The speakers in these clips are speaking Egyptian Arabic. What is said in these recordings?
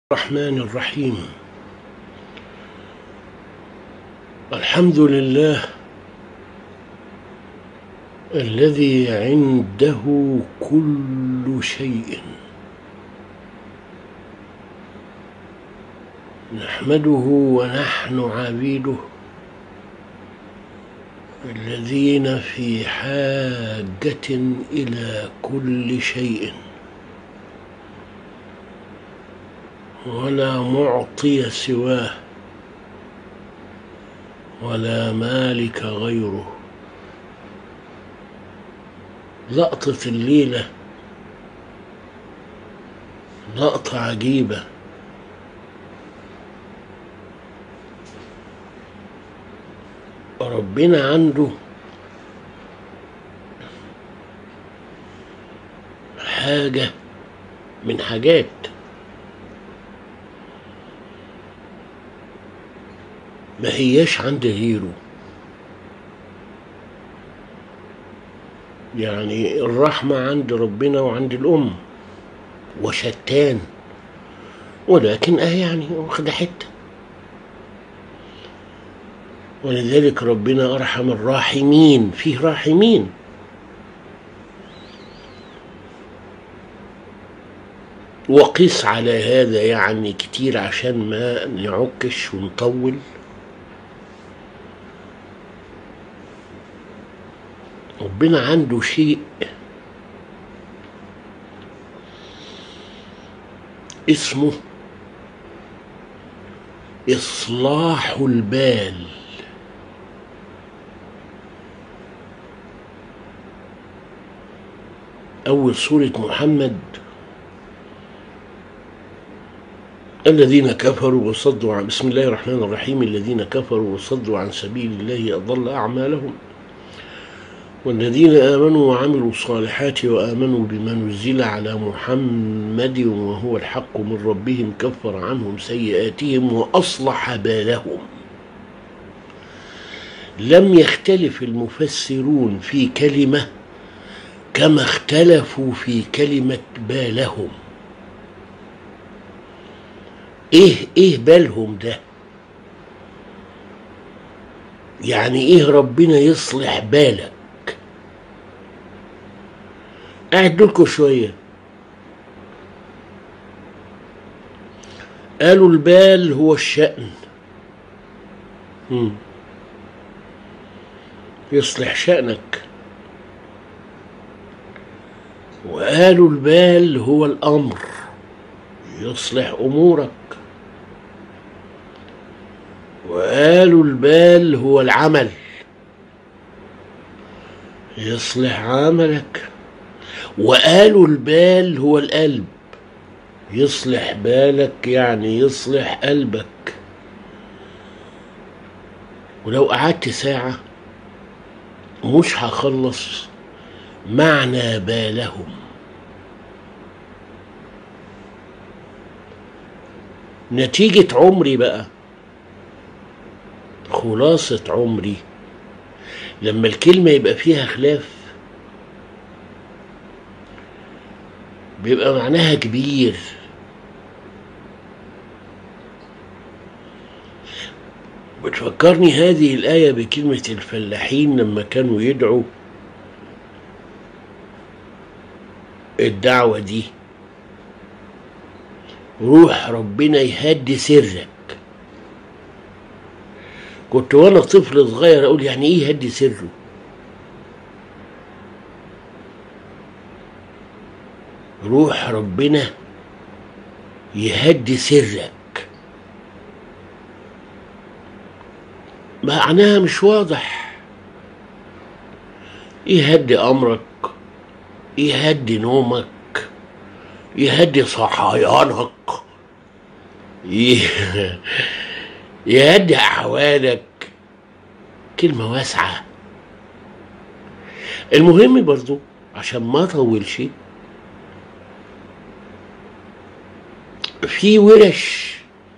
الرحمن الرحيم الحمد لله الذي عنده كل شيء نحمده ونحن عبيده الذين في حاجة إلى كل شيء ولا معطي سواه ولا مالك غيره لقطة الليلة لقطة عجيبة ربنا عنده حاجة من حاجات ما هياش عند غيره يعني الرحمة عند ربنا وعند الأم وشتان ولكن اه يعني واخدة حتة ولذلك ربنا أرحم الراحمين فيه راحمين وقس على هذا يعني كتير عشان ما نعكش ونطول ربنا عنده شيء اسمه إصلاح البال أول سورة محمد الذين كفروا وصدوا عن بسم الله الرحمن الرحيم الذين كفروا وصدوا عن سبيل الله أضل أعمالهم والذين آمنوا وعملوا الصالحات وآمنوا بما نزل على محمد وهو الحق من ربهم كفر عنهم سيئاتهم وأصلح بالهم لم يختلف المفسرون في كلمة كما اختلفوا في كلمة بالهم ايه ايه بالهم ده يعني ايه ربنا يصلح بالك قاعد لكم شوية قالوا البال هو الشأن مم. يصلح شأنك وقالوا البال هو الأمر يصلح أمورك وقالوا البال هو العمل يصلح عملك وقالوا البال هو القلب يصلح بالك يعني يصلح قلبك ولو قعدت ساعة مش هخلص معنى بالهم نتيجة عمري بقى خلاصة عمري لما الكلمة يبقى فيها خلاف بيبقى معناها كبير بتفكرني هذه الآية بكلمة الفلاحين لما كانوا يدعوا الدعوة دي روح ربنا يهدي سرك كنت وانا طفل صغير اقول يعني ايه يهدي سره روح ربنا يهدي سرك معناها مش واضح يهدي امرك يهدي نومك يهدي صحيانك يهدي احوالك كلمه واسعه المهم برضو عشان ما اطولش في ورش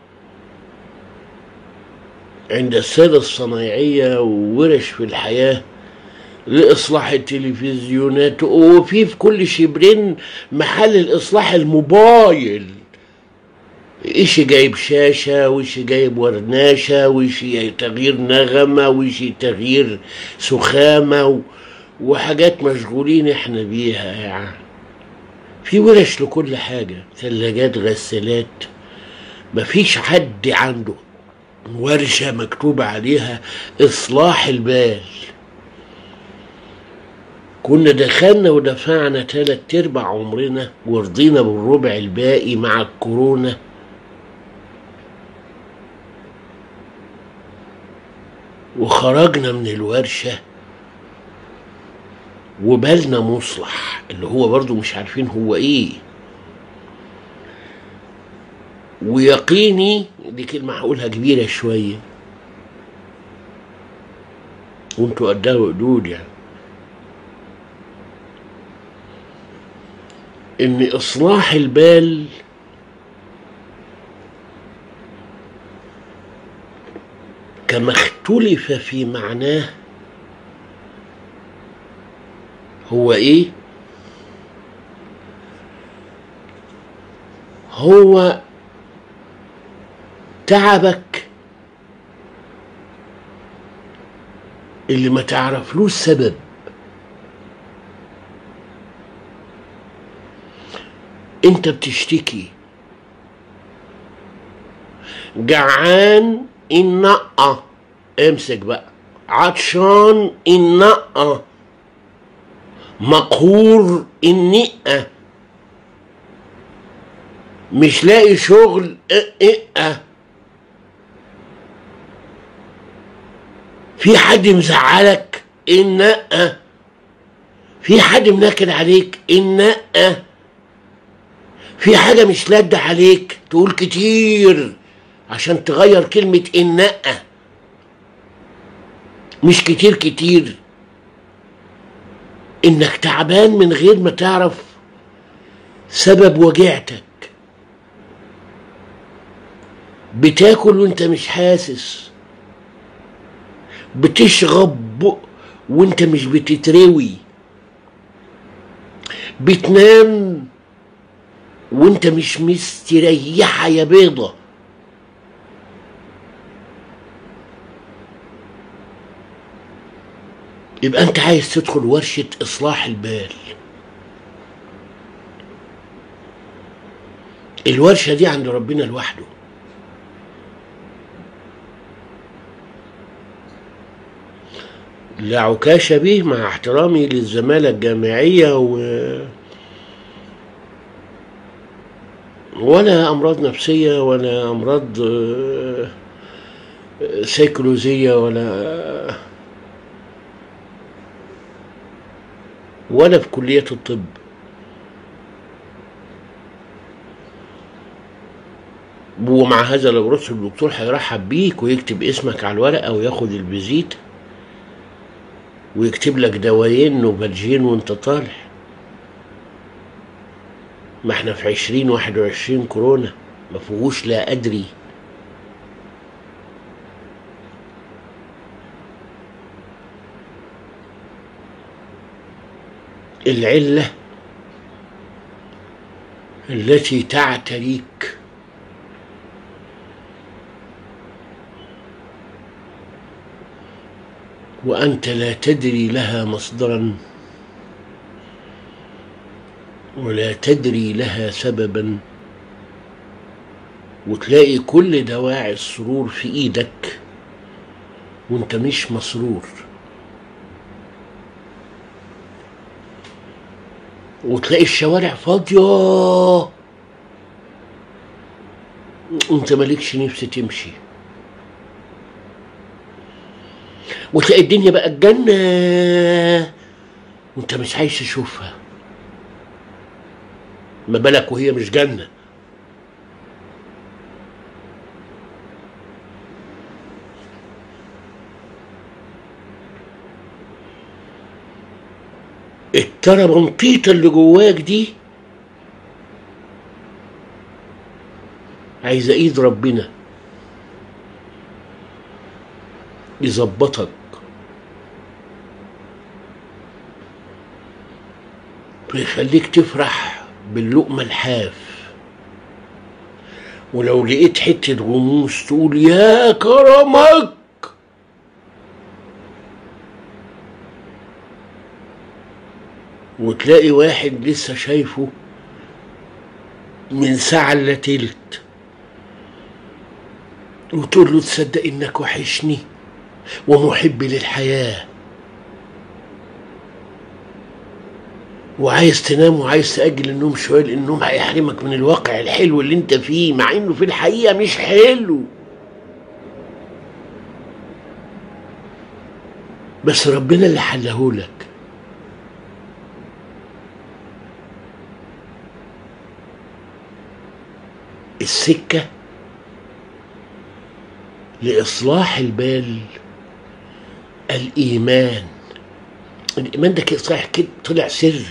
عند السادة الصنايعية وورش في الحياة لإصلاح التلفزيونات وفي في كل شبرين محل الإصلاح الموبايل إيش جايب شاشة وإيش جايب ورناشة وإيش تغيير نغمة وإيش تغيير سخامة و... وحاجات مشغولين احنا بيها يعني في ورش لكل حاجة ثلاجات غسالات مفيش حد عنده ورشة مكتوب عليها إصلاح البال كنا دخلنا ودفعنا تلات أرباع عمرنا ورضينا بالربع الباقي مع الكورونا وخرجنا من الورشة وبالنا مصلح اللي هو برضو مش عارفين هو ايه ويقيني دي كلمة هقولها كبيرة شوية وانتوا قدها وقدود يعني ان اصلاح البال كما اختلف في معناه هو ايه هو تعبك اللي ما تعرفلوش سبب انت بتشتكي جعان النقة امسك بقى عطشان النقة مقهور النقة مش لاقي شغل إقة في حد مزعلك النقة في حد منكد عليك النقة في حاجة مش لادة عليك تقول كتير عشان تغير كلمة النقة مش كتير كتير انك تعبان من غير ما تعرف سبب وجعتك بتاكل وانت مش حاسس بتشرب وانت مش بتتروي بتنام وانت مش مستريحة يا بيضة يبقى انت عايز تدخل ورشة اصلاح البال الورشة دي عند ربنا لوحده لا عكاش به مع احترامي للزمالة الجامعية و ولا أمراض نفسية ولا أمراض آه، سيكولوجية ولا ولا في كلية الطب ومع هذا لو رحت الدكتور هيرحب بيك ويكتب اسمك على الورقة وياخد الفيزيت ويكتب لك دوايين نوفالجين وانت طالع ما احنا في عشرين واحد وعشرين كورونا ما فيهوش لا أدري العلة التي تعتريك وأنت لا تدري لها مصدرا ولا تدري لها سببا وتلاقي كل دواعي السرور في ايدك وانت مش مسرور وتلاقي الشوارع فاضية انت مالكش نفس تمشي وتلاقي الدنيا بقت جنة وانت مش عايز تشوفها ما بالك وهي مش جنة التربنطيطة اللي جواك دي عايزة ايد ربنا يظبطك ويخليك تفرح باللقمة الحاف ولو لقيت حتة غموس تقول يا كرمك وتلاقي واحد لسه شايفه من ساعة إلا تلت وتقول له تصدق إنك وحشني ومحب للحياة وعايز تنام وعايز تأجل النوم شوية لأن النوم هيحرمك من الواقع الحلو اللي انت فيه مع انه في الحقيقة مش حلو بس ربنا اللي حلهولك السكة لإصلاح البال الإيمان الإيمان ده كده صحيح كده طلع سر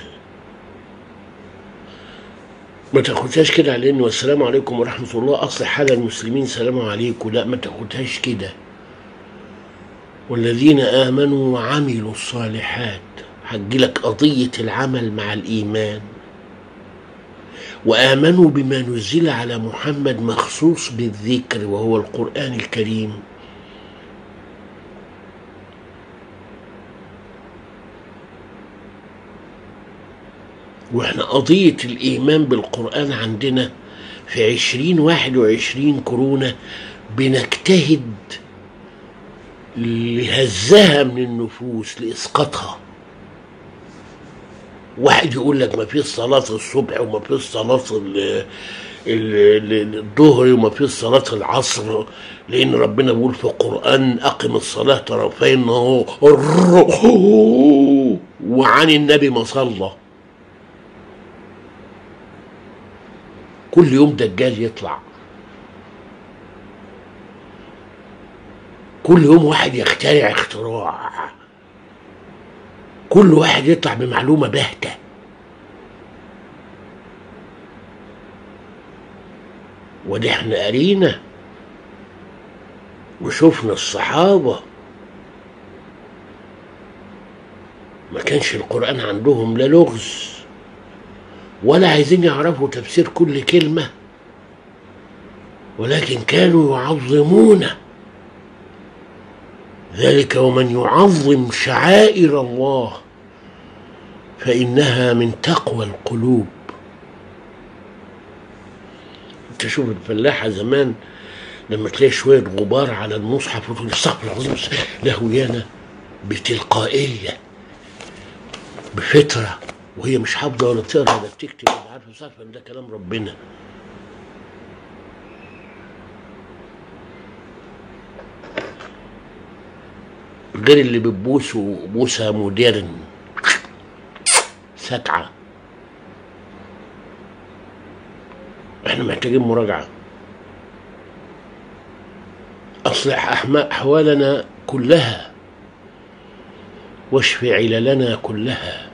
ما تاخدهاش كده على انه والسلام عليكم ورحمة الله أصلح حال المسلمين سلام عليكم لا ما تاخدهاش كده والذين آمنوا وعملوا الصالحات هتجيلك قضية العمل مع الإيمان وآمنوا بما نزل على محمد مخصوص بالذكر وهو القرآن الكريم واحنا قضية الإيمان بالقرآن عندنا في عشرين واحد وعشرين كورونا بنجتهد لهزها من النفوس لإسقاطها واحد يقول لك ما فيش صلاة الصبح وما فيش صلاة ال- ال- ال- الظهر وما فيش صلاة العصر لأن ربنا بيقول في القرآن أقم الصلاة طرفي النهار وعن النبي ما صلى كل يوم دجال يطلع كل يوم واحد يخترع اختراع كل واحد يطلع بمعلومة باهتة ودي احنا قرينا وشفنا الصحابة ما كانش القرآن عندهم لا لغز ولا عايزين يعرفوا تفسير كل كلمة ولكن كانوا يعظمون ذلك ومن يعظم شعائر الله فإنها من تقوى القلوب انت شوف الفلاحة زمان لما تلاقي شوية غبار على المصحف وتقول استغفر الله العظيم لهويانة بتلقائية بفطرة وهي مش حافظة ولا بتقرا ولا بتكتب ولا عارفة مش عارفة ان ده كلام ربنا غير اللي بتبوسه بوسة مودرن ساكعة احنا محتاجين مراجعة أصلح أحما- أحوالنا كلها واشف عللنا كلها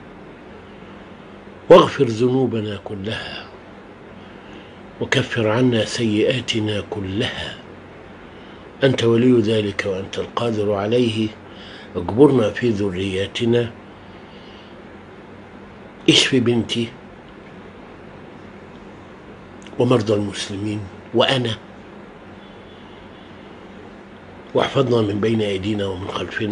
واغفر ذنوبنا كلها وكفر عنا سيئاتنا كلها أنت ولي ذلك وأنت القادر عليه اجبرنا في ذرياتنا اشف بنتي ومرضى المسلمين وأنا واحفظنا من بين أيدينا ومن خلفنا